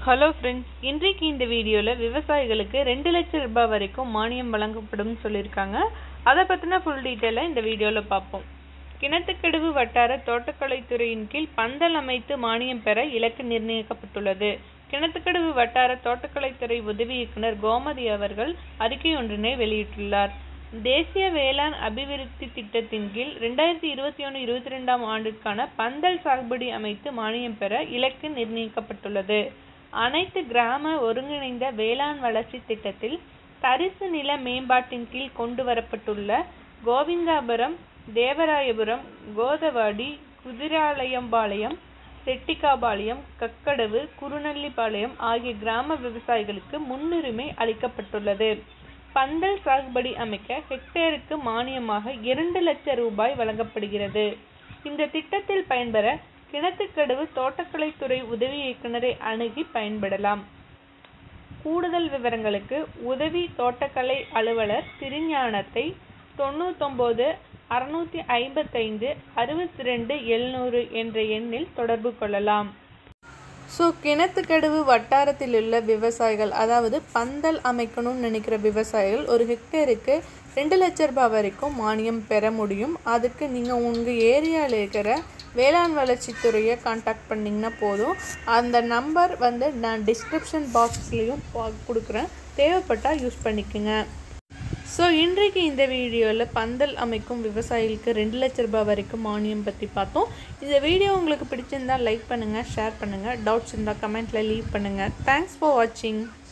hello friends இன்றைக்கு இந்த வீடியோவில் விவசாயிகளுக்கு ரெண்டு லட்சம் ரூபாய் வரைக்கும் மானியம் வழங்கப்படும் சொல்லியிருக்காங்க அதை பற்றின ஃபுல் டீட்டெயிலை இந்த வீடியோவில் பார்ப்போம் கிணத்துக்கடவு வட்டார தோட்டக்கலைத்துறையின் கீழ் பந்தல் அமைத்து மானியம் பெற இலக்கு நிர்ணயிக்கப்பட்டுள்ளது கிணத்துக்கடவு வட்டார தோட்டக்கலைத்துறை உதவி இயக்குனர் கோமதி அவர்கள் அறிக்கை ஒன்றினை வெளியிட்டுள்ளார் தேசிய வேளாண் அபிவிருத்தி திட்டத்தின் கீழ் ரெண்டாயிரத்தி இருபத்தி ஒன்று இருபத்தி ரெண்டாம் ஆண்டிற்கான பந்தல் சாகுபடி அமைத்து மானியம் பெற இலக்கு நிர்ணயிக்கப்பட்டுள்ளது அனைத்து கிராம ஒருங்கிணைந்த வேளாண் வளர்ச்சி திட்டத்தில் தரிசு நில மேம்பாட்டின் கீழ் கொண்டு வரப்பட்டுள்ள கோவிந்தாபுரம் தேவராயபுரம் கோதவாடி குதிராலயம்பாளையம் ரெட்டிக்காபாளையம் கக்கடவு குருநெல்லிப்பாளையம் ஆகிய கிராம விவசாயிகளுக்கு முன்னுரிமை அளிக்கப்பட்டுள்ளது பந்தல் சாகுபடி அமைக்க ஹெக்டேருக்கு மானியமாக இரண்டு லட்சம் ரூபாய் வழங்கப்படுகிறது இந்த திட்டத்தில் பயன்பெற கிணத்துக்கடவு தோட்டக்கலைத்துறை உதவி இயக்குனரை அணுகி பயன்படலாம் கூடுதல் விவரங்களுக்கு உதவி தோட்டக்கலை அலுவலர் திருஞானத்தை தொண்ணூத்தொம்பது அறுநூத்தி ஐம்பத்தைந்து அறுபத்தி ரெண்டு எழுநூறு என்ற எண்ணில் தொடர்பு கொள்ளலாம் ஸோ கிணத்துக்கடவு வட்டாரத்தில் உள்ள விவசாயிகள் அதாவது பந்தல் அமைக்கணும்னு நினைக்கிற விவசாயிகள் ஒரு ஹெக்டேருக்கு ரெண்டு லட்ச ரூபாய் வரைக்கும் மானியம் பெற முடியும் அதுக்கு நீங்கள் உங்கள் ஏரியாவில் இருக்கிற வேளாண் வளர்ச்சித்துறையை காண்டாக்ட் பண்ணிங்கன்னா போதும் அந்த நம்பர் வந்து நான் டிஸ்கிரிப்ஷன் பாக்ஸ்லேயும் கொடுக்குறேன் தேவைப்பட்டால் யூஸ் பண்ணிக்கோங்க ஸோ இன்றைக்கு இந்த வீடியோவில் பந்தல் அமைக்கும் விவசாயிகளுக்கு ரெண்டு லட்ச ரூபாய் வரைக்கும் மானியம் பற்றி பார்த்தோம் இந்த வீடியோ உங்களுக்கு பிடிச்சிருந்தால் லைக் பண்ணுங்கள் ஷேர் பண்ணுங்கள் டவுட்ஸ் இருந்தால் கமெண்ட்டில் லீவ் பண்ணுங்கள் தேங்க்ஸ் ஃபார் வாட்சிங்